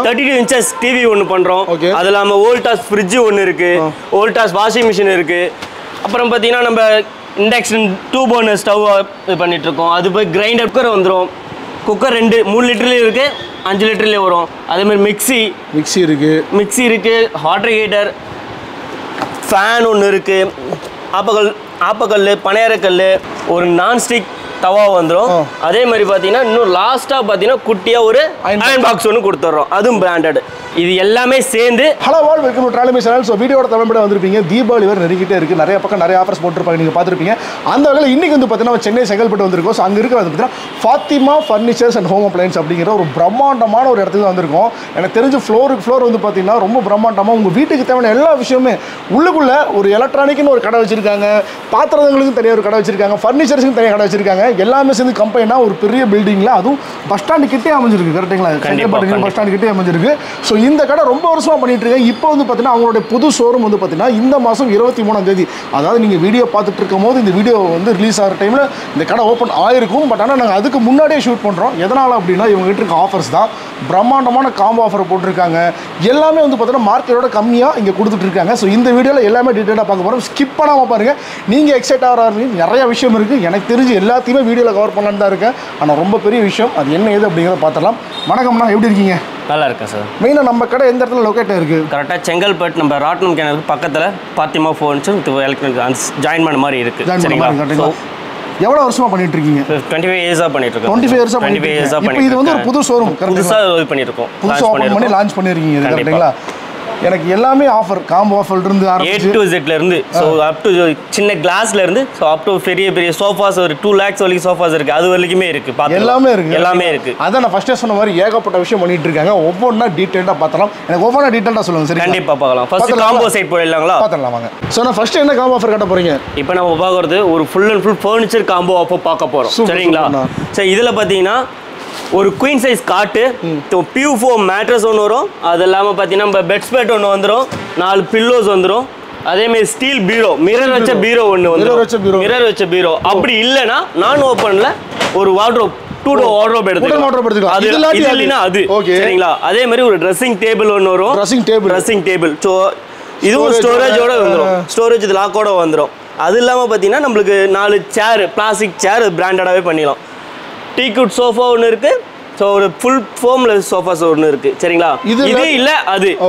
Thirty two inches TV ஒன்று பண்ணுறோம் Okay. அது இல்லாமல் ஓல்டாஸ் ஃப்ரிட்ஜு ஒன்று இருக்கு ஓல்டாஸ் வாஷிங் மிஷின் இருக்கு அப்புறம் பார்த்தீங்கன்னா நம்ம இண்டக்ஷன் டூ பர்னர் ஸ்டவ் இது பண்ணிட்டு இருக்கோம் அது போய் கிரைண்டர் குக்கர் வந்துடும் குக்கர் ரெண்டு மூணு லிட்டர்லேயும் இருக்கு அஞ்சு லிட்டர்லேயும் வரும் அதே மாதிரி மிக்ஸி மிக்ஸி இருக்கு மிக்ஸி இருக்கு வாட்டர் ஹீட்டர் ஃபேன் ஒன்று இருக்கு ஆப்பக்கல் ஆப்பக்கல் பனையாரக்கல் ஒரு நான்ஸ்டிக் தவா வந்துடும் ஆ. அதே மாதிரி பார்த்தீங்கன்னா இன்னும் லாஸ்ட்டாக பார்த்தீங்கன்னா குட்டியாக ஒரு Iron அயன் பாக்ஸ் ஒன்று கொடுத்துட்றோம் அதுவும் பிராண்டட் இது எல்லாமே சேர்ந்து ஹலோ வால் வெல்கம் டு ட்ராலமி சேனல் ஸோ வீடியோட தமிழ் வந்திருப்பீங்க தீபாவளி வேறு நெருங்கிட்டே இருக்குது நிறைய பக்கம் நிறைய ஆஃபர்ஸ் போட்டிருப்பாங்க நீங்கள் பார்த்துருப்பீங்க அந்த வகையில் இன்றைக்கி வந்து பார்த்தீங்கன்னா சென்னை செங்கல்பட்டு வந்திருக்கோம் ஸோ அங்கே இருக்க வந்து பார்த்தீங்கன்னா Fathima furnitures and home appliances அப்படிங்கிற ஒரு பிரம்மாண்டமான ஒரு இடத்துக்கு தான் வந்திருக்கோம் எனக்கு தெரிஞ்ச ஃப்ளோருக்கு ஃப்ளோர் வந்து பார்த்தீங்கன்னா ரொம்ப பிரம்மாண்டமாக உங்கள் வீட்டுக்கு தேவையான எல்லா விஷயமே உள்ளுக்குள்ளே ஒரு எலக்ட்ரானிக்னு ஒரு கடை வச்சிருக்காங்க பாத்திரங்களுக்கும் தனியாக ஒரு கடை வச்சிருக்காங்க ஃபர்னிச்சர்ஸுக்கும் தனியாக கடை வச்சிருக்காங்க எல்லாமே சேர்ந்து கம்பெனினா ஒரு பெரிய பில்டிங்கில் அதுவும் பஸ் ஸ்டாண்டு கிட்டே அமைஞ்சிருக்கு கரெக்டுங்களா செங்கல்பட்டு பஸ் ஸ்டாண்ட் கிட்டே அமைஞ்சிருக்கு ஸோ இந்த கடை ரொம்ப வருஷமாக பண்ணிட்டு இருக்காங்க இப்போ வந்து பார்த்தீங்கன்னா அவங்களுடைய புது ஷோரூம் வந்து பார்த்தீங்கன்னா இந்த மாதம் இருபத்தி மூணாம் தேதி அதாவது நீங்கள் வீடியோ பார்த்துட்டு இருக்கும் போது இந்த வீடியோ வந்து ரிலீஸ் ஆகிற டைமில் இந்த கடை ஓப்பன் ஆயிருக்கும் பட் ஆனால் நாங்கள் அதுக்கு முன்னாடியே ஷூட் பண்ணுறோம் எதனால் அப்படின்னா இவங்க கிட்ட இருக்க ஆஃபர்ஸ் தான் பிரம்மாண்டமான காம்போ ஆஃபர் போட்டிருக்காங்க எல்லாமே வந்து பார்த்தீங்கன்னா மார்க்கெட்டோட கம்மியாக இங்கே கொடுத்துட்டு இருக்காங்க ஸோ இந்த வீடியோவில் எல்லாமே டீட்டெயிலாக பார்க்க போகிறோம் ஸ்கிப் பண்ணாமல் பாருங்கள் நீங்கள் எக்ஸைட் ஆகிற நிறைய விஷயம் இருக்குது எனக்கு தெரிஞ்சு எல்லாத்தையுமே வீடியோவில் கவர் பண்ணலான்னு தான் இருக்கேன் ஆனால் ரொம்ப பெரிய விஷயம் அது என்ன ஏது அப்படிங்கிறத பார்த்துடலாம் வணக்கம்ண்ணா எப்படி இருக்கீங்க நல்லா இருக்கேன் சார் மெயினாக நம்ம கடை எந்த இடத்துல லொக்கேட் இருக்குது கரெக்டாக செங்கல்பட்டு நம்ம ராட்னம் கிணறுக்கு பக்கத்தில் பாத்திமா ஃபோன்ஸ் எலக்ட்ரானிக் ஜாயின் பண்ண மாதிரி இருக்கு ஜாயின் பண்ண சரிங்களா மாதிரி கரெக்டுங்களா எவ்வளோ வருஷமாக பண்ணிட்டு இருக்கீங்க டுவெண்ட்டி ஃபைவ் இயர்ஸாக பண்ணிட்டு இருக்கோம் 25 years ஆ டுவெண்ட்டி ஃபைவ் இயர்ஸாக பண்ணிட்டு இப்போ இது வந்து ஒரு புது showroom, correct புதுசாக இது பண்ணியிருக்கோம் புதுசாக ஓப்பன் பண்ணி லான்ச் பண்ணியிருக்கீங்க இது கண்டிப்பா. கரெக்டுங்களா எனக்கு எல்லாமே ஆஃபர் காம்போ ஆஃபர் இருந்து ஏ ஆரம்பிச்சு டு ஜெட்ல இருந்து ஸோ அப் டு சின்ன கிளாஸ்ல இருந்து ஸோ அப் டு பெரிய பெரிய சோஃபாஸ் ஒரு டூ லேக்ஸ் வரைக்கும் சோஃபாஸ் இருக்கு அது வரைக்குமே இருக்கு பார்த்துக்கலாம். எல்லாமே இருக்கு எல்லாமே இருக்கு அதான் நான் ஃபர்ஸ்டே சொன்ன மாதிரி ஏகப்பட்ட விஷயம் பண்ணிட்டு இருக்காங்க ஒவ்வொன்றா டீட்டெயிலாக பார்த்தலாம் எனக்கு ஒவ்வொன்றா டீட்டெயிலாக சொல்லுங்க சரி கண்டிப்பா பார்க்கலாம் ஃபர்ஸ்ட் பார்த்துடலாமா? காம்போ சைட் போயிடலாங்களா பார்த்துடலாம் வாங்க ஸோ நான் ஃபர்ஸ்ட் என்ன காம்போ ஆஃபர் கட்ட போறீங்க இப்போ நம்ம பார்க்கறது ஒரு full and full furniture combo offer பார்க்க போறோம் Super, சரிங்களா superண்ணா. சரி இதுல பார்த்தீங்கன்னா ஒரு குயின் சைஸ் காட்டு பியூ ஃபோம் மேட்ரஸ் ஒன்று வரும் அது இல்லாமல் பார்த்தீங்கன்னா நம்ம பெட் ஸ்பெட் ஒன்று வந்துடும் நாலு பில்லோஸ் வந்துடும் அதே மாதிரி ஸ்டீல் பீரோ மிரர் வச்ச பீரோ ஒன்று Mirror வச்ச bureau. வந்துடும் மிரர் வச்ச பீரோ அப்படி இல்லைன்னா நான் ஓப்பனில் ஒரு வார்ட்ரோப் டூ டோ வார்ட்ரோப் எடுத்துக்கலாம் wardrobe எடுத்துக்கலாம். அது இது இல்லாட்டி இது அது. இல்லைன்னா அது Okay. சரிங்களா அதே மாதிரி ஒரு ட்ரெஸ்ஸிங் டேபிள் ஒன்று வரும் Dressing table. Dressing table so இதுவும் Storage ஸ்டோரேஜோட ஓட, வந்துடும் ஆ. ஸ்டோரேஜ் இது லாக்கோட வந்துடும் அது இல்லாமல் பார்த்தீங்கன்னா நம்மளுக்கு நாலு சேர் பிளாஸ்டிக் சேர் பிராண்டடாகவே பண்ணிடலாம் டீ குட் சோஃபா ஒன்று இருக்கு ஸோ ஒரு ஃபுல் ஃபோமில் சோஃபாஸ் ஒன்று இருக்கு சரிங்களா இது இது இல்ல- இல்லை அது ஓ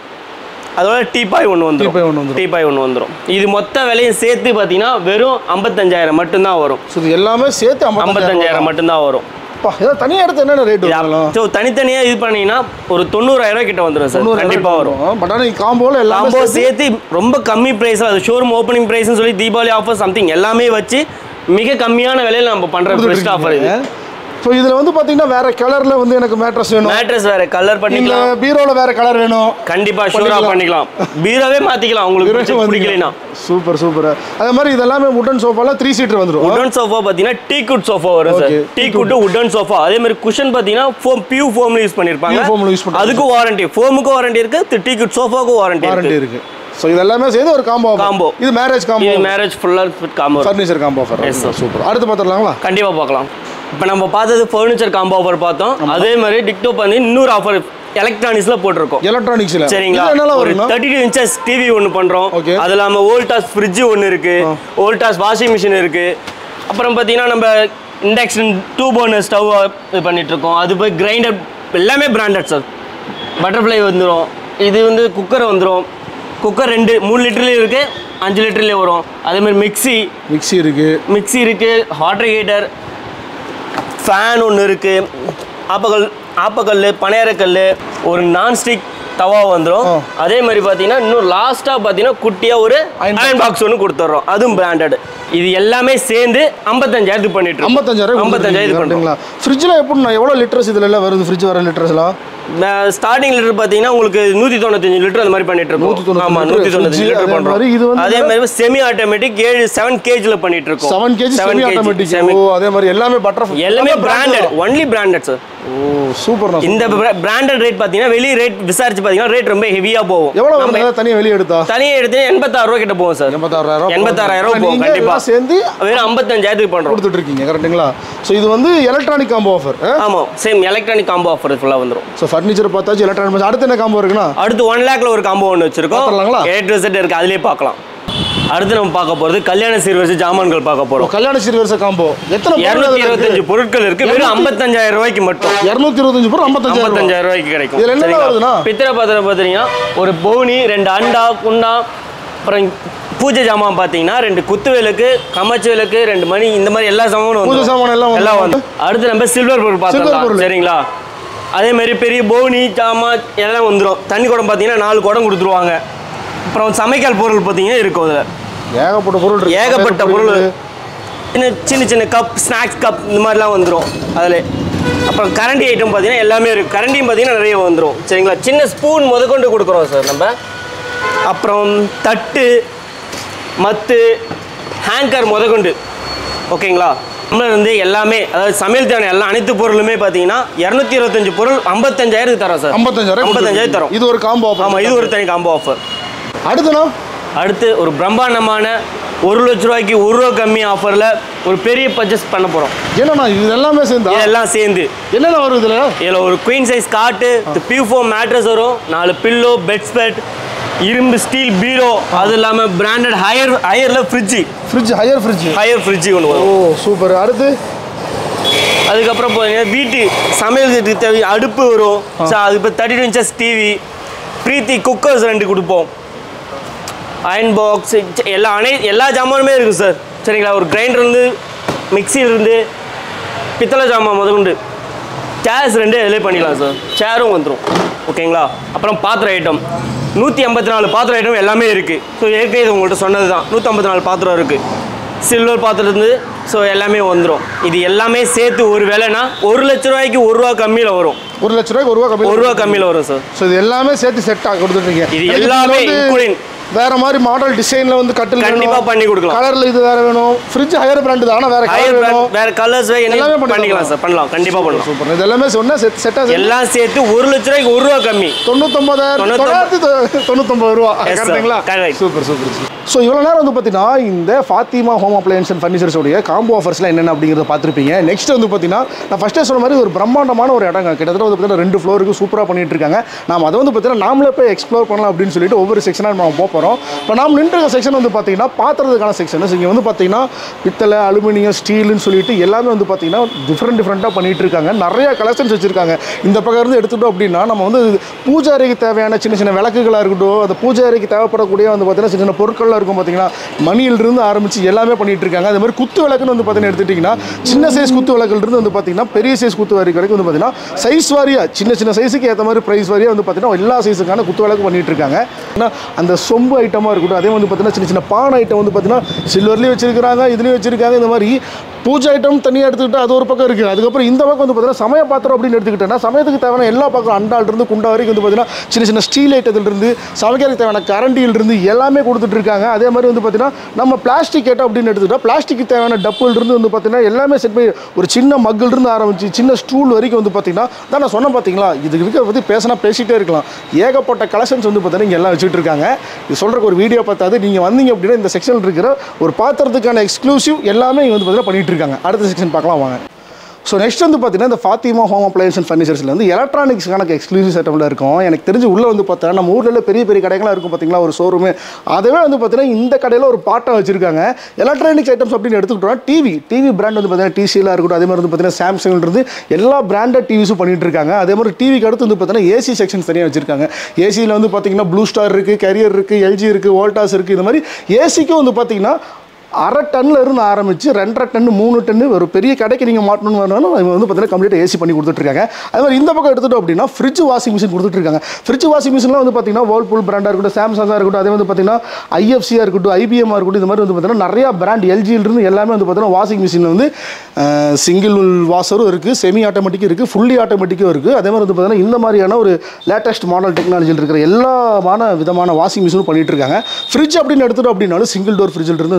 அதோட டீபாய் ஒன்று வந்துடும் டீபாய் ஒண்ணு வந்துரும். டீபாய் ஒன்று வந்துடும் இது மொத்த விலையும் சேர்த்து பார்த்தீங்கன்னா வெறும் ஐம்பத்தஞ்சாயிரம் மட்டும்தான் வரும் ஸோ இது எல்லாமே சேர்த்து ஐம்பத்தஞ்சாயிரம் ஐம்பத்தஞ்சாயிரம் மட்டும்தான் வரும் ஏதாவது தனியாக எடுத்து என்னென்ன ரேட் வரும் ஸோ தனித்தனியாக இது பண்ணீங்கன்னா ஒரு தொண்ணூறாயிரம் ரூபாய் கிட்ட வந்துடும் சார் கண்டிப்பாக வரும் பட் ஆனால் காம்போவில் எல்லாமே காம்போ சேர்த்து ரொம்ப கம்மி ப்ரைஸ் அது ஷோரூம் ஓப்பனிங் ப்ரைஸ்னு சொல்லி தீபாவளி ஆஃபர் சம்திங் எல்லாமே வச்சு மிக கம்மியான விலையில நம்ம பண்ற பெஸ்ட் ஆஃபர் இது ஸோ இதில் வந்து பார்த்தீங்கன்னா வேற கலரில் வந்து எனக்கு மேட்ரஸ் வேணும் மேட்ரஸ் வேற கலர் இந்த பண்ணிக்கலாம் பீரோவில் வேற கலர் வேணும் கண்டிப்பா ஷூரா பண்ணிக்கலாம் பீரோவே மாத்திக்கலாம் உங்களுக்கு பிடிச்ச- பிடிக்கலைன்னா சூப்பர் சூப்பர் அதே மாதிரி இதெல்லாமே உட்டன் சோஃபால த்ரீ சீட்டர் வந்துடும் உட்டன் சோஃபா பாத்தீங்கன்னா டீ குட் சோஃபா வரும் sir Okay, teak wood wooden sofa அதே மாதிரி குஷன் பாத்தீங்கன்னா ஃபோம் பியூ ஃபோம்ல யூஸ் பண்ணிருப்பாங்க Pure foam ல use பண்ணிருப்பாங்க. அதுக்கும் வாரண்டி ஃபோமுக்கும் வாரண்டி இருக்கு டீ குட் சோஃபாவுக்கும் வாரண்டி வாரண்டி இருக்கு இருக்கு ஸோ இது எல்லாமே சேர்ந்து ஒரு காம்போ Combo. இது மேரேஜ் காம்போ இது மேரேஜ் ஃபுல்லா fit combo furniture combo offer Yes, sir. Super அடுத்து பார்த்துடலாங்களா கண்டிப்பா பார்க்கலாம் இப்போ நம்ம பார்த்தது ஃபர்னிச்சர் காம்போ ஆஃபர் பார்த்தோம் அதே மாதிரி டிக்டோ பண்ணி இன்னொரு ஆஃபர் எலக்ட்ரானிக்ஸ்ல போட்டிருக்கோம் எலக்ட்ரானிக்ஸில் சரிங்களா என்னெல்லாம் ஒரு வரும்னா தேர்ட்டி டூ இன்ச்சஸ் டிவி ஒன்று பண்ணுறோம் Okay. அது இல்லாமல் ஓல்டாஸ் ஃப்ரிட்ஜு ஒன்று இருக்கு ஓல்டாஸ் வாஷிங் மிஷின் இருக்கு அப்புறம் பார்த்தீங்கன்னா நம்ம இண்டக்ஷன் டூ பர்னர் ஸ்டவ் இது பண்ணிட்டு இருக்கோம் அது போய் கிரைண்டர் எல்லாமே பிராண்டட் சார் பட்டர்ஃப்ளை வந்துடும் இது வந்து குக்கர் வந்துடும் குக்கர் ரெண்டு மூணு லிட்டர்லேயும் இருக்கு அஞ்சு லிட்டர்லேயும் வரும் அதே மாதிரி மிக்ஸி மிக்ஸி இருக்கு மிக்ஸி இருக்கு வாட்டர் ஹீட்டர் ஃபேன் ஒன்று இருக்கு ஆப்பக்கல் ஆப்பக்கல் பனையாரக்கல் ஒரு நான்ஸ்டிக் தவா வந்துடும் ஆ. அதே மாதிரி பார்த்தீங்கன்னா இன்னும் லாஸ்ட்டாக பார்த்தீங்கன்னா குட்டியாக ஒரு Iron அயன் பாக்ஸ் ஒன்று கொடுத்துட்றோம் அதுவும் பிராண்டட் இது எல்லாமே சேர்ந்து ஐம்பத்தஞ்சாயிரத்துக்கு பண்ணிட்டு இருக்கோம். ஐம்பத்தஞ்சாயிரம் ஐம்பத்தஞ்சாயிரத்துக்கு பண்ணுறோம் பண்ணுறீங்களா ஃப்ரிட்ஜில் எப்படிண்ணா எவ்வளோ லிட்டர்ஸ் இதில் எல்லாம் வருது ஃப்ரிட்ஜ் வர லிட்டர்ஸ்லாம் ஸ்டார்டிங் லிட்டர் பார்த்தீங்கன்னா உங்களுக்கு நூற்றி தொண்ணூத்தஞ்சு லிட்டர் அந்த மாதிரி பண்ணிட்டு இருக்கோம் 195 ஆமாம் liter நூற்றி தொண்ணூத்தஞ்சு fridge, லிட்டர் அதே பண்ணுறோம் மாதிரி இது வந்து அதே மாதிரி செமி ஆட்டோமேட்டிக் ஏழு செவன் கேஜில் பண்ணிட்டு இருக்கோம் செவன் கேஜி செமி ஆட்டோமேட்டிக் ஓ அதே மாதிரி எல்லாமே பட்டர் எல்லாமே பிராண்டட் ஒன்லி பிராண்டட் சார் ஓ சூப்பர்ண்ணா இந்த பிராண்டட் ரேட் பார்த்தீங்கன்னா வெளியே ரேட் விசாரிச்சு பார்த்தீங்கன்னா ரேட் ரொம்ப ஹெவியாக போகும் எவ்வளோ நம்ம வருது தனியாக வெளியே எடுத்தா தனியாக எடுத்து எண்பத்தாறு ரூபா கிட்ட போகும் சார் எண்பத்தாறாயிரம் எண்பத்தாறாயிரம் ரூபா போகும் நீங்க கண்டிப்பா எல்லாம் சேர்ந்து வெறும் ஐம்பத்தஞ்சாயிரத்துக்கு பண்ணுறோம் கொடுத்துட்டு இருக்கீங்க கரெக்ட்டுங்களா ஸோ இது வந்து எலக்ட்ரானிக் காம்போ ஆஃபர் ஆமாம் சேம் எலக்ட்ரானிக் காம்போ ஆஃபர் ஃபுல்லாக வந்துடும் ஸோ ஃபர்னிச்சர் பார்த்தாச்சு எலக்ட்ரானிக் அடுத்து என்ன காம்போ இருக்குண்ணா அடுத்து ஒன் லேக்ல ஒரு காம்போ ஒன்று வச்சிருக்கோம் பார்த்துடலாங்களா? ஏ டு செட் இருக்கு அதிலே பார்க்கலாம் அடுத்து நம்ம பார்க்க போகிறது கல்யாண சீர்வரிசை ஜாமான்கள் பார்க்க போகிறோம் கல்யாண சீர்வரிசை காம்போ எத்தனை இரநூத்தி இருபத்தஞ்சு பொருட்கள் இருக்கு வெறும் ஐம்பத்தஞ்சாயிரம் ரூபாய்க்கு மட்டும் இரநூத்தி இருபத்தஞ்சு பொருள் ஐம்பத்தஞ்சாயிரம் ரூபாய். ஐம்பத்தஞ்சாயிரம் ரூபாய்க்கு கிடைக்கும் இதுல என்னென்ன சரிங்களா? வருதுண்ணா? பித்திரை பாத்திரம் பார்த்தீங்கன்னா ஒரு பவுனி ரெண்டு அண்டா குண்டா அப்புறம் பூஜை ஜாமான் பார்த்தீங்கன்னா ரெண்டு குத்து விளக்கு கமச்சு விளக்கு ரெண்டு மணி இந்த மாதிரி எல்லா சாமானும் பூஜை வந்துரும். சாமான் எல்லாம் வந்து- எல்லாம் வந்து அடுத்து நம்ம சில்வர் பொருள் பார்த்துக்கலாம் பொருள். சரிங்களா அதே மாதிரி பெரிய பவுனி ஜாமான் எல்லாம் வந்துடும் தண்ணி குடம் பார்த்தீங்கன்னா நாலு குடம் கொடுத்துருவாங்க அப்புறம் சமைக்கல் பொருள் பார்த்தீங்கன்னா இருக்கும் அதில் ஏகப்பட்ட பொருள் இருக்கு ஏகப்பட்ட பொருள் இன்னும் சின்ன சின்ன கப் ஸ்நாக்ஸ் கப் இந்த மாதிரிலாம் வந்துடும் அதில் அப்புறம் கரண்டி ஐட்டம் பார்த்தீங்கன்னா எல்லாமே இருக்குது கரண்டியும் பார்த்தீங்கன்னா நிறைய வந்துடும் சரிங்களா சின்ன ஸ்பூன் முதற்கொண்டு கொடுக்குறோம் சார் நம்ம அப்புறம் தட்டு மத்து ஹேங்கர் முதற்கொண்டு ஓகேங்களா நம்மள வந்து எல்லாமே அதாவது சமையல் தேவையான எல்லா அனைத்து பொருளுமே பார்த்தீங்கன்னா இரநூத்தி இருபத்தஞ்சு பொருள் ஐம்பத்தஞ்சாயிரத்துக்கு தரோம் சார் ஐம்பத்தஞ்சாயிரம் ஐம்பத்தஞ்சாயிரம் தரோம் இது ஒரு காம்போ ஆஃபர் ஆமாம் இது ஒரு தனி காம்போ ஆஃபர் அடுத்துண்ணா அடுத்து ஒரு பிரம்மாண்டமான ஒரு லட்ச ரூபாய்க்கு ஒரு ரூபா கம்மி ஆஃபரில் ஒரு பெரிய பர்ச்சேஸ் பண்ண போகிறோம் என்னண்ணா இது எல்லாமே சேர்ந்தா இதெல்லாம் சேர்ந்து என்னென்ன வரும் இதுல இதில் ஒரு குயின் சைஸ் காட்டு பியூஃபோ மேட்ரஸ் வரும் நாலு பில்லோ பெட் ஸ்பெட் இரும்பு ஸ்டீல் பீரோ அது இல்லாமல் பிராண்டட் ஹையர் ஹையரில் fridge fridge Haier fridge Haier fridge ஒன்று ஓ வரும் சூப்பர் அடுத்து அதுக்கப்புறம் பார்த்தீங்கன்னா வீட்டு சமையலுக்கு தேவை அடுப்பு வரும் ஸோ அது இப்போ thirty two inches TV Preethi cookers ரெண்டு கொடுப்போம் அயன் பாக்ஸ் எல்லா அனை எல்லா ஜாமானுமே இருக்குது சார் சரிங்களா ஒரு கிரைண்டர்லேருந்து மிக்சியிலேருந்து பித்தளை ஜாமான் முதற்கொண்டு சேர்ஸ் ரெண்டு இதிலே பண்ணிக்கலாம் சார் சேரும் வந்துடும் ஓகேங்களா அப்புறம் பாத்திர ஐட்டம் நூற்றி ஐம்பத்தி நாலு பாத்திர ஐட்டம் எல்லாமே இருக்குது ஸோ ஏற்கனவே இது உங்கள்கிட்ட சொன்னது தான் நூற்றம்பத்தி நாலு பாத்திரம் இருக்குது சில்வர் பாத்திரத்துலேருந்து ஸோ எல்லாமே வந்துடும் இது எல்லாமே சேர்த்து ஒரு விலைனா ஒரு லட்ச ரூபாய்க்கு ஒரு ரூபா கம்மியில் வரும் ஒரு லட்ச ரூபாய்க்கு ஒரு ரூபா கம்மி ஒரு ரூபா கம்மியில் வரும் சார் ஸோ இது எல்லாமே சேர்த்து செட் ஆகி கொடுத்துருக்கீங்க இது எனக்கு எல்லாமே வந்து including. வேற மாதிரி மாடல் டிசைன்ல வந்து கட்டில் கண்டிப்பா பண்ணி கொடுக்கலாம். கலர்ல இது வேற வேணும் ஃப்ரிட்ஜ் ஹையர் பிராண்ட் தான் ஆனா வேற ஹையர் கலர் வேணும் வேற கலர்ஸ் எல்லாமே எல்லாமே பண்ணிக்கலாம். பண்ணிக்கலாம் சார் பண்ணலாம் கண்டிப்பாக பண்ணலாம் சூப்பர் இது எல்லாமே சொன்னா செட் செட்டா எல்லாம் சேர்த்து ஒரு லட்ச ரூபாய்க்கு ஒரு ரூபா கம்மி தொண்ணூத்தொன்பதாயிரம் தொண்ணூத்தொன்பது. தொள்ளாயிரத்தி தொண்ணூத்தொம்பது ரூபா Yes, sir. கரெக்டுங்களா Correct. சூப்பர் சூப்பர் ஸோ இவ்வளோ நேரம் வந்து பார்த்தீங்கன்னா இந்த Fathima home appliances and furnitures உடைய காம்போ ஆஃபர்ஸ்லாம் என்னென்ன அப்படிங்கிறத பார்த்துருப்பீங்க நெக்ஸ்ட் வந்து பார்த்தீங்கன்னா நான் ஃபஸ்ட்டே சொன்ன மாதிரி ஒரு பிரம்மாண்டமான ஒரு இடங்க கிட்டத்தட்ட வந்து பார்த்தீங்கன்னா ரெண்டு ஃப்ளோருக்கு சூப்பராக பண்ணிட்டு இருக்காங்க நாம் அதை வந்து பார்த்தீங்கன்னா நாமளே போய் எக்ஸ்ப்ளோர் பண்ணலாம் அப்படின்னு சொல்லிட்டு ஒவ்வொரு செக்ஷனாக நம்ம போக போகிறோம் இப்போ நாம் நின்று செக்ஷன் வந்து பார்த்தீங்கன்னா பாத்திரத்துக்கான செக்ஷன் இங்கே வந்து பார்த்தீங்கன்னா பித்தளை அலுமினியம் ஸ்டீல்னு சொல்லிட்டு எல்லாமே வந்து பார்த்தீங்கன்னா டிஃப்ரெண்ட் டிஃப்ரெண்ட்டாக பண்ணிட்டு இருக்காங்க நிறைய கலெக்ஷன்ஸ் வச்சிருக்காங்க இந்த பக்கம் இருந்து எடுத்துட்டோம் அப்படின்னா நம்ம வந்து பூஜை அறைக்கு தேவையான சின்ன சின்ன விளக்குகளாக இருக்கட்டும் அந்த பூஜை அறைக்கு தேவைப்படக்கூடிய வந்து பார்த்தீங்கன்னா சின்ன சின்ன பொருட்கள்லாம் இருக்கும் பார்த்தீங்கன்னா மணியிலிருந்து ஆரம்பிச்சு எல்லாமே பண்ணிட்டு இருக்காங்க அதே மாதிரி குத்து விளக்குன்னு வந்து பார்த்தீங்கன்னா எடுத்துட்டிங்கன்னா சின்ன சைஸ் குத்து விளக்குல இருந்து வந்து பார்த்தீங்கன்னா பெரிய சைஸ் குத்து வரைக்கும் வரைக்கும் வந்து பார்த்தீங்கன்னா சைஸ் வாரியாக சின்ன சின்ன சைஸுக்கு ஏற்ற மாதிரி ப்ரைஸ் வாரியாக வந்து பார்த்தீங்கன்னா எல்லா சைஸுக்கான குத்து விளக்கு பண்ணிட்டு இருக்காங்க ஏன்னா அந்த சொம்பு ஐட்டமாக இருக்கட்டும் அதே வந்து பார்த்தீங்கன்னா சின்ன சின்ன பானை ஐட்டம் வந்து பார்த்தீங்கன்னா சில்வர்லேயும் வச்சிருக்காங்க இதுலேயும் வச்சிருக்காங்க இந்த மாதிரி பூஜை ஐட்டம் தனியாக எடுத்துக்கிட்டா அது ஒரு பக்கம் இருக்குது அதுக்கப்புறம் இந்த பக்கம் வந்து பார்த்தீங்கன்னா சமய பாத்திரம் அப்படின்னு எடுத்துக்கிட்டேன்னா சமயத்துக்கு தேவையான எல்லா பக்கம் அண்டால் இருந்து குண்டா வரைக்கும் வந்து பார்த்தீங்கன்னா சின்ன சின்ன ஸ்டீல் ஐட்டத்திலிருந்து சமைக்கிறதுக்கு தேவையான கரண்டியிலிருந்து எல்லாமே கொடுத்துட்டு இருக்காங்க அதே மாதிரி வந்து பார்த்தீங்கன்னா நம்ம பிளாஸ்டிக் ஐட்டம் அப்படின்னு எடுத்துக்கிட்டா பிளாஸ்டிக்கு தேவையான டப்புல இருந்து வந்து பார்த்தீங்கன்னா எல்லாமே செட் பண்ணி ஒரு சின்ன மக்கில் இருந்து ஆரம்பிச்சு சின்ன ஸ்டூல் வரைக்கும் வந்து பார்த்தீங்கன்னா தான் நான் சொன்னேன் பார்த்தீங்களா இதுக்கு இருக்க பற்றி பேசினா பேசிட்டே இருக்கலாம் ஏகப்பட்ட கலெக்ஷன்ஸ் வந்து பார்த்தீங்கன்னா இங்கே எல்லாம் வச்சுட்டு இருக்காங்க இது சொல்கிறக்கு ஒரு வீடியோ பார்த்தாது நீங்கள் வந்தீங்க அப்படின்னா இந்த செக்ஷனில் இருக்கிற ஒரு பாத்திரத்துக்கான எக்ஸ்க்ளூசிவ் எல்லாமே இங்கே வந்து பார்த்தீங்கன்னா பண்ணிட்டு இருக்காங்க அடுத்த செக்ஷன் பார்க்கலாம் வாங்க ஸோ நெக்ஸ்ட் வந்து பார்த்தீங்கன்னா இந்த ஃபாத்திமா ஹோம் அப்ளையன்ஸ் அண்ட் ஃபர்னிச்சர்ஸில் வந்து எலக்ட்ரானிக்ஸ்க்கான எக்ஸ்க்ளூசிவ் செட்டப்பில் இருக்கும் எனக்கு தெரிஞ்சு உள்ளே வந்து பார்த்தா நம்ம ஊரில் பெரிய பெரிய கடைகளாக இருக்கும் பார்த்தீங்களா ஒரு ஷோரூமு அதுவே வந்து பார்த்தீங்கன்னா இந்த கடையில் ஒரு பாட்டாக வச்சிருக்காங்க எலக்ட்ரானிக்ஸ் ஐட்டம்ஸ் அப்படின்னு எடுத்துக்கிட்டோம்னா டிவி டிவி பிராண்ட் வந்து பார்த்தீங்கன்னா டிசியில் இருக்கட்டும் அதே மாதிரி வந்து பார்த்தீங்கன்னா சாம்சங் இருந்து எல்லா பிராண்டட் டிவிஸும் பண்ணிட்டு இருக்காங்க அதே மாதிரி டிவிக்கு அடுத்து வந்து பார்த்தீங்கன்னா ஏசி செக்ஷன்ஸ் தனியாக வச்சிருக்காங்க ஏசியில் வந்து பார்த்தீங்கன்னா ப்ளூ ஸ்டார் இருக்குது கரியர் இருக்குது எல்ஜி இருக்குது வோல்டாஸ் இருக்குது இந்த மாதிரி ஏசிக்கும் வந்து பார்த்தீங்கன்னா அரை டன்ல இருந்து ஆரம்பிச்சு ரெண்டரை டன் மூணு டன்னு ஒரு பெரிய கடைக்கு நீங்கள் மாட்டணும்னு வேணாலும் இவங்க வந்து பார்த்தீங்கன்னா கம்ப்ளீட்டாக ஏசி பண்ணி கொடுத்துட்ருக்காங்க அதே மாதிரி இந்த பக்கம் எடுத்துட்டோம் அப்படின்னா ஃப்ரிட்ஜ் வாஷிங் மிஷின் கொடுத்துட்ருக்காங்க ஃப்ரிட்ஜ் வாஷிங் மிஷின்லாம் வந்து பார்த்தீங்கன்னா வேர்ல்பூல் பிராண்டாக இருக்கட்டும் சாம்சங்காக இருக்கட்டும் அதே வந்து பார்த்தீங்கன்னா ஐஎஃப்சியாக இருக்கட்டும் ஐபிஎம்மாக இருக்கட்டும் இந்த மாதிரி வந்து பார்த்தீங்கன்னா நிறையா பிராண்ட் எல்ஜியிலிருந்து எல்லாமே வந்து பார்த்தீங்கன்னா வாஷிங் மிஷினில் வந்து சிங்கிள் வாஷரும் இருக்குது செமி ஆட்டோமேட்டிக்கும் இருக்குது ஃபுல்லி ஆட்டோமேட்டிக்கும் இருக்குது அதே மாதிரி வந்து பார்த்தீங்கன்னா இந்த மாதிரியான ஒரு லேட்டஸ்ட் மாடல் டெக்னாலஜியில் இருக்கிற எல்லாமான விதமான வாஷிங் மிஷினும் பண்ணிட்டு இருக்காங்க ஃப்ரிட்ஜ் அப்படின்னு எடுத்துட்டோம் அப்படின்னாலும் சிங்கிள் டோர் ஃப்ரிட்ஜில் இருந்து வந்து பார்த்தீங்கன்னா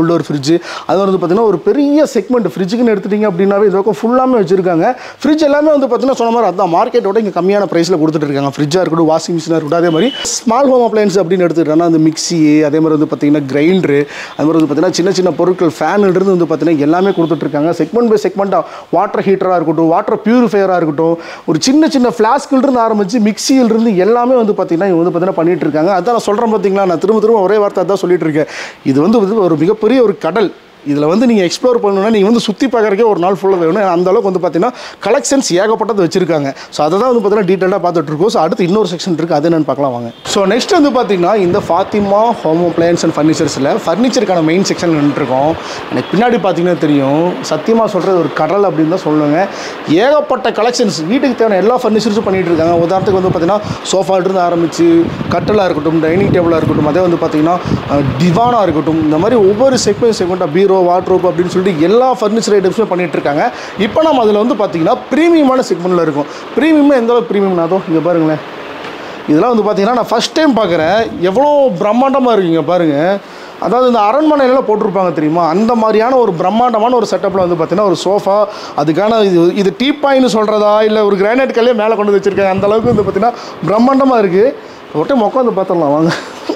டபுள் டோர் ஃப்ரிட்ஜ் அது வந்து பார்த்தீங்கன்னா ஒரு பெரிய செக்மெண்ட் ஃப்ரிட்ஜுக்குன்னு எடுத்துட்டீங்க அப்படின்னாவே இது பக்கம் ஃபுல்லாமே வச்சிருக்காங்க ஃப்ரிட்ஜ் எல்லாமே வந்து பார்த்தீங்கன்னா சொன்ன மாதிரி அதான் மார்க்கெட்டோட இங்கே கம்மியான ப்ரைஸில் கொடுத்துட்டு இருக்காங்க ஃப்ரிட்ஜாக இருக்கட்டும் வாஷிங் மிஷினாக இருக்கட்டும் அதே மாதிரி ஸ்மால் ஹோம் அப்ளையன்ஸ் அப்படின்னு எடுத்துக்கிட்டோம்னா அந்த மிக்ஸி அதே மாதிரி வந்து பார்த்தீங்கன்னா கிரைண்டரு அது மாதிரி வந்து பார்த்தீங்கன்னா சின்ன சின்ன பொருட்கள் ஃபேன்லேருந்து வந்து பார்த்தீங்கன்னா எல்லாமே கொடுத்துட்ருக்காங்க செக்மெண்ட் பை செக்மெண்ட்டாக வாட்டர் ஹீட்டராக இருக்கட்டும் வாட்டர் பியூரிஃபையராக இருக்கட்டும் ஒரு சின்ன சின்ன ஃப்ளாஸ்கிலிருந்து ஆரம்பித்து மிக்சியிலிருந்து எல்லாமே வந்து பார்த்தீங்கன்னா இவங்க வந்து பார்த்தீங்கன்னா பண்ணிட்டு இருக்காங்க அதான் நான் சொல்கிறேன் பார்த்தீங்களா நான் திரும்ப திரும்ப ஒரே வார்த்தை தான் சொல்லிட்டு இருக்கேன் இது வந்து வந்து ஒரு மிகப்பெரிய ஒரு கடல் இதில் வந்து நீங்கள் எக்ஸ்ப்ளோர் பண்ணணும்னா நீங்கள் வந்து சுற்றி பார்க்குறக்கே ஒரு நாள் ஃபுல்லாக வேணும் அந்த அளவுக்கு வந்து பார்த்தீங்கன்னா கலெக்ஷன்ஸ் ஏகப்பட்டது வச்சிருக்காங்க ஸோ அதை தான் வந்து பார்த்தீங்கன்னா டீட்டெயிலாக பார்த்துட்டு இருக்கோம் ஸோ அடுத்து இன்னொரு செக்ஷன் இருக்குது அது என்னன்னு பார்க்கலாம் வாங்க ஸோ நெக்ஸ்ட் வந்து பார்த்தீங்கன்னா இந்த ஃபாத்திமா ஹோம் அப்ளையன்ஸ் அண்ட் ஃபர்னிச்சர்ஸில் ஃபர்னிச்சருக்கான மெயின் செக்ஷன் இருக்கோம் எனக்கு பின்னாடி பார்த்தீங்கன்னா தெரியும் சத்தியமாக சொல்கிறது ஒரு கடல் அப்படின்னு தான் சொல்லுவாங்க ஏகப்பட்ட கலெக்ஷன்ஸ் வீட்டுக்கு தேவையான எல்லா ஃபர்னிச்சர்ஸும் பண்ணிட்டு இருக்காங்க உதாரணத்துக்கு வந்து பார்த்தீங்கன்னா சோஃபாலிருந்து ஆரம்பித்து கட்டலாக இருக்கட்டும் டைனிங் டேபிளாக இருக்கட்டும் அதே வந்து பார்த்தீங்கன்னா டிவானாக இருக்கட்டும் இந்த மாதிரி ஒவ்வொரு செக்மெண்ட் செக்மெண்ட்டாக பீரோ வாட்ரோப் அப்படின்னு சொல்லிட்டு எல்லா ஃபர்னிச்சர் ஐட்டம்ஸுமே பண்ணிட்டு இருக்காங்க இப்போ நம்ம அதில் வந்து பார்த்தீங்கன்னா ப்ரீமியமான செக்மெண்ட்டில் இருக்கும் ப்ரீமியமாக எந்த அளவுக்கு ப்ரீமியம் அதோ இங்கே பாருங்களேன் இதெல்லாம் வந்து பார்த்தீங்கன்னா நான் ஃபஸ்ட் டைம் பார்க்குறேன் எவ்வளோ பிரம்மாண்டமாக இருக்குங்க பாருங்கள் அதாவது இந்த அரண்மனையில போட்டிருப்பாங்க தெரியுமா அந்த மாதிரியான ஒரு பிரம்மாண்டமான ஒரு செட்டப்பில் வந்து பார்த்தீங்கன்னா ஒரு சோஃபா அதுக்கான இது இது டீப்பாயின்னு சொல்கிறதா இல்லை ஒரு கிரானைட் கல்லே மேலே கொண்டு வந்து வச்சுருக்காங்க அந்த அளவுக்கு வந்து பார்த்தீங்கன்னா பிரம்மாண்டமாக இருக்குது ஒரு டைம் உட்காந்து பார்த்துடலாம் வாங்க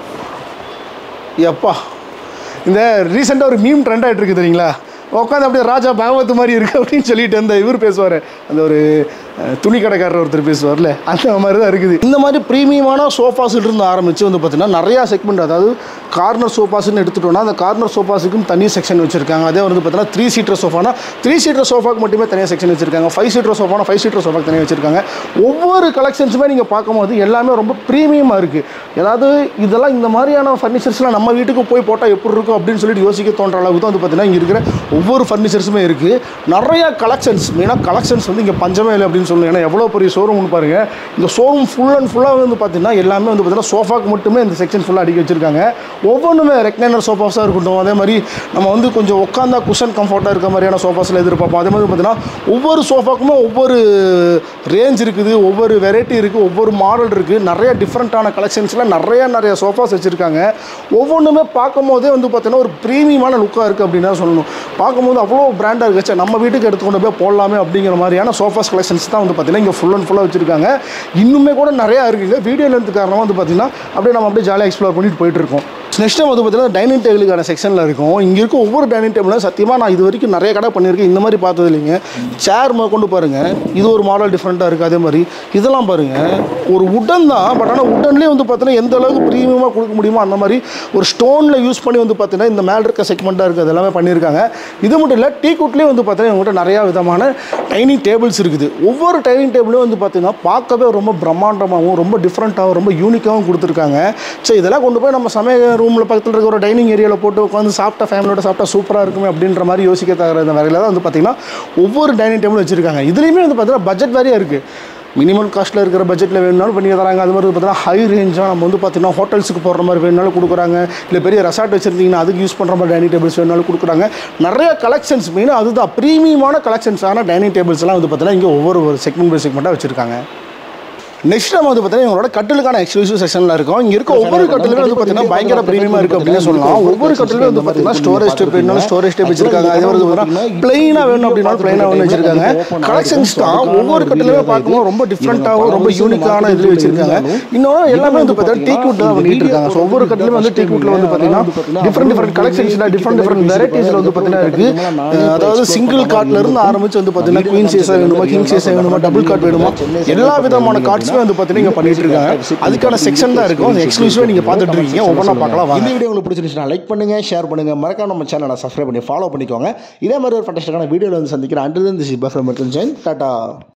எப்பா இந்த ரீசெண்டாக ஒரு மீம் ட்ரெண்ட் ஆகிட்டு இருக்கு தெரியுங்களா உட்காந்து அப்படியே ராஜா பாகவத் மாதிரி இருக்கு அப்படின்னு சொல்லிட்டு அந்த இவர் பேசுவார் அந்த ஒரு அஹ், துணி கடைக்காரர் ஒருத்தர் பேசுவார்ல அந்த மாதிரி தான் இருக்குது இந்த மாதிரி ப்ரீமியமான சோஃபாஸ்ல இருந்து ஆரம்பித்து வந்து பார்த்தீங்கன்னா நிறையா செக்மெண்ட் அதாவது கார்னர் சோஃபாஸ்ன்னு எடுத்துட்டோம்னா அந்த கார்னர் சோஃபாஸுக்கும் தனி செக்ஷன் வச்சிருக்காங்க அதே வந்து பார்த்தீங்கன்னா த்ரீ சீட்டர் சோஃபானா த்ரீ சீட்டர் சோஃபாக்கு மட்டுமே தனியாக செக்ஷன் வச்சிருக்காங்க ஃபைவ் சீட்டர் சோஃபானா ஃபைவ் சீட்டர் சோஃபாக்கு தனியாக வச்சிருக்காங்க ஒவ்வொரு கலெக்ஷன்ஸுமே நீங்கள் பார்க்கும்போது எல்லாமே ரொம்ப ப்ரீமியமாக இருக்குது ஏதாவது இதெல்லாம் இந்த மாதிரியான ஃபர்னிச்சர்ஸ்லாம் நம்ம வீட்டுக்கு போய் போட்டால் எப்படி இருக்கும் அப்படின்னு சொல்லிட்டு யோசிக்க தோன்ற அளவுக்கு தான் வந்து பார்த்தீங்கன்னா இங்கே இருக்கிற ஒவ்வொரு ஃபர்னிச்சர்ஸுமே இருக்குது நிறைய கலெக்ஷன்ஸ் மெயினாக கலெக்ஷன்ஸ் வந்து இங்கே பஞ்சமே இல்லை அப்படின்னு சொல்லணும் ஏன்னா எவ்வளோ பெரிய ஷோரூம்னு பாருங்கள் இந்த ஷோரூம் ஃபுல் அண்ட் ஃபுல்லாக வந்து பார்த்தீங்கன்னா எல்லாமே வந்து பார்த்தீங்கன்னா சோஃபாக்கு மட்டுமே இந்த செக்ஷன் ஃபுல்லாக அடிக்க வச்சிருக்காங்க ஒவ்வொன்றுமே ரெக்னைனர் சோஃபாஸாக இருக்கட்டும் அதே மாதிரி நம்ம வந்து கொஞ்சம் உட்காந்தா குஷன் கம்ஃபர்ட்டாக இருக்க மாதிரியான சோஃபாஸில் எதிர்பார்ப்போம் அதே மாதிரி பார்த்தீங்கன்னா ஒவ்வொரு சோஃபாக்குமே ஒவ்வொரு ரேஞ்ச் இருக்குது ஒவ்வொரு வெரைட்டி இருக்குது ஒவ்வொரு மாடல் இருக்குது நிறைய டிஃப்ரெண்ட்டான கலெக்ஷன்ஸில் நிறைய நிறைய சோஃபாஸ் வச்சுருக்காங்க ஒவ்வொன்றுமே பார்க்கும் போதே வந்து பார்த்தீங்கன்னா ஒரு ப்ரீமியமான லுக்காக இருக்குது அப்படின்னு தான் சொல்லணும் பார்க்கும்போது அவ்வளோ பிராண்டாக இருக்கு ச்சே, நம்ம வீட்டுக்கு எடுத்துக்கொண்டு போய் போடலாமே அப்படிங்கிற மாதிரியான சோஃபாஸ் கலெக்ஷன்ஸ் தான் வந்து பார்த்தீங்கன்னா இங்கே ஃபுல் அண்ட் ஃபுல்லாக வச்சுருக்காங்க இன்னுமே கூட நிறையா இருக்குங்க வீடியோ லென்த் காரணமாக வந்து பார்த்தீங்கன்னா அப்படியே நம்ம அப்படியே ஜாலியாக எக்ஸ்ப்ளோர் பண்ணிட்டு போயிட்டு இருக்கோம் நெக்ஸ்ட் டைம் வந்து பார்த்தீங்கன்னா டைனிங் டேபிளுக்கான செக்ஷனில் இருக்கும் இங்கே இருக்க ஒவ்வொரு டைனிங் டேபிளும் சத்தியமாக நான் இது வரைக்கும் நிறைய கடை பண்ணியிருக்கேன் இந்த மாதிரி பார்த்தது இல்லைங்க சேர் கொண்டு பாருங்கள் இது ஒரு மாடல் டிஃப்ரெண்ட்டாக இருக்குது அதே மாதிரி இதெல்லாம் பாருங்கள் ஒரு உடன் தான் பட் ஆனால் உடன்லேயே வந்து பார்த்தீங்கன்னா எந்த அளவுக்கு ப்ரீமியமாக கொடுக்க முடியுமோ அந்த மாதிரி ஒரு ஸ்டோனில் யூஸ் பண்ணி வந்து பார்த்தீங்கன்னா இந்த மேலே இருக்க செக்மெண்ட்டாக இருக்குது எல்லாமே பண்ணியிருக்காங்க இது மட்டும் இல்லை டீ குட்லேயே வந்து பார்த்தீங்கன்னா இவங்ககிட்ட நிறையா விதமான டைனிங் டேபிள்ஸ் இருக்குது ஒவ்வொரு டைனிங் டேபிளும் வந்து பார்த்தீங்கன்னா பார்க்கவே ரொம்ப பிரம்மாண்டமாகவும் ரொம்ப டிஃப்ரெண்ட்டாகவும் ரொம்ப யூனிக்காகவும் கொடுத்துருக்காங்க சரி இதெல்லாம் கொண்டு போய் நம்ம சமையல் ரூமில் பக்கத்தில் இருக்க ஒரு டைனிங் ஏரியாவில் போட்டு உட்காந்து சாப்பிட்டா ஃபேமிலியோட சாப்பிட்டா சூப்பராக இருக்குமே அப்படின்ற மாதிரி யோசிக்க தவிர இந்த வகையில் தான் வந்து பார்த்தீங்கன்னா ஒவ்வொரு டைனிங் டேபிளும் வச்சுருக்காங்க இதுலேயுமே வந்து பார்த்தீங்கன்னா பட்ஜெட் வேறையாக இருக்குது மினிமம் காஸ்ட்டில் இருக்கிற பட்ஜெட்டில் வேணுனாலும் பண்ணி தராங்க அது மாதிரி பார்த்தீங்கன்னா ஹை ரேஞ்சாக நம்ம வந்து பார்த்தீங்கன்னா ஹோட்டல்ஸுக்கு போடுற மாதிரி வேணுனாலும் கொடுக்குறாங்க இல்லை பெரிய ரெசார்ட் வச்சுருந்தீங்கன்னா அதுக்கு யூஸ் பண்ணுற மாதிரி டைனிங் டேபிள்ஸ் வேணுனாலும் கொடுக்குறாங்க நிறைய கலெக்ஷன்ஸ் மெயினாக அதுதான் ப்ரீமியமான கலெக்ஷன்ஸ் ஆனால் டைனிங் டேபிள்ஸ் எல்லாம் வந்து பார்த்தீங்கன்னா இங்கே ஒவ்வொரு ஒரு செக்மெண்ட் பை செக்மெண்ட்டாக வச்சுருக்காங்க நெக்ஸ்ட் நம்ம வந்து பார்த்தீங்கன்னா இவங்களோட கட்டிலுக்கான எக்ஸ்க்ளூசிவ் செக்ஷனில் இருக்கும் இங்கே இருக்க ஒவ்வொரு கட்டிலுமே வந்து பார்த்தீங்கன்னா பயங்கர ப்ரீமியமாக இருக்குது அப்படின்னு சொல்லலாம் ஒவ்வொரு கட்டிலுமே வந்து பார்த்தீங்கன்னா ஸ்டோரேஜ் ஸ்டெப் வேணும் ஸ்டோரேஜ் ஸ்டெப் வச்சிருக்காங்க அதே மாதிரி பார்த்தீங்கன்னா பிளெயினாக வேணும் அப்படின்னா பிளெயினாக வேணும் வச்சிருக்காங்க கலெக்ஷன்ஸ் தான் ஒவ்வொரு கட்டிலுமே பார்க்கும்போது ரொம்ப டிஃப்ரெண்ட்டாகவும் ரொம்ப யூனிக்கான இதில் வச்சிருக்காங்க இன்னொன்று எல்லாமே வந்து பார்த்தீங்கன்னா டீ குட் தான் பண்ணிட்டு இருக்காங்க ஸோ ஒவ்வொரு கட்டிலுமே வந்து டீ குட்டில் வந்து பார்த்தீங்கன்னா டிஃப்ரெண்ட் டிஃப்ரெண்ட் கலெக்ஷன்ஸில் டிஃப்ரெண்ட் டிஃப்ரெண்ட் வெரைட்டிஸில் வந்து பார்த்தீங்கன்னா இருக்குது அதாவது சிங்கிள் கார்ட்ல இருந்து ஆரம்பிச்சு வந்து பார்த்தீங்கன்னா குவீன் சைஸாக வேணுமா கிங் சைஸாக வேணுமா டபுள் கார்ட் வேணுமா எல்லா விதமான கார்ட்ஸுமே வந்து பார்த்தீங்கன்னா இங்கே பண்ணிட்டு இருக்காங்க அதுக்கான செக்ஷன் தான் இருக்கும் அந்த எக்ஸ்க்ளூசிவாக நீங்கள் பார்த்துட்டு இருக்கீங்க ஒவ்வொன்றா பார்க்கலாம் வாங்க இந்த வீடியோ உங்களுக்கு பிடிச்சிருந்துச்சுன்னா லைக் பண்ணுங்க ஷேர் பண்ணுங்க மறக்காம நம்ம சேனலை சப்ஸ்கிரைப் பண்ணி ஃபாலோ பண்ணிக்கோங்க இதே மாதிரி ஒரு ஃபண்டாஸ்டிக்கான வீடியோவில் வந்து சந்திக்கிறேன் அண்டில் இந்த சிபா ஃப்ரம் டாட்டா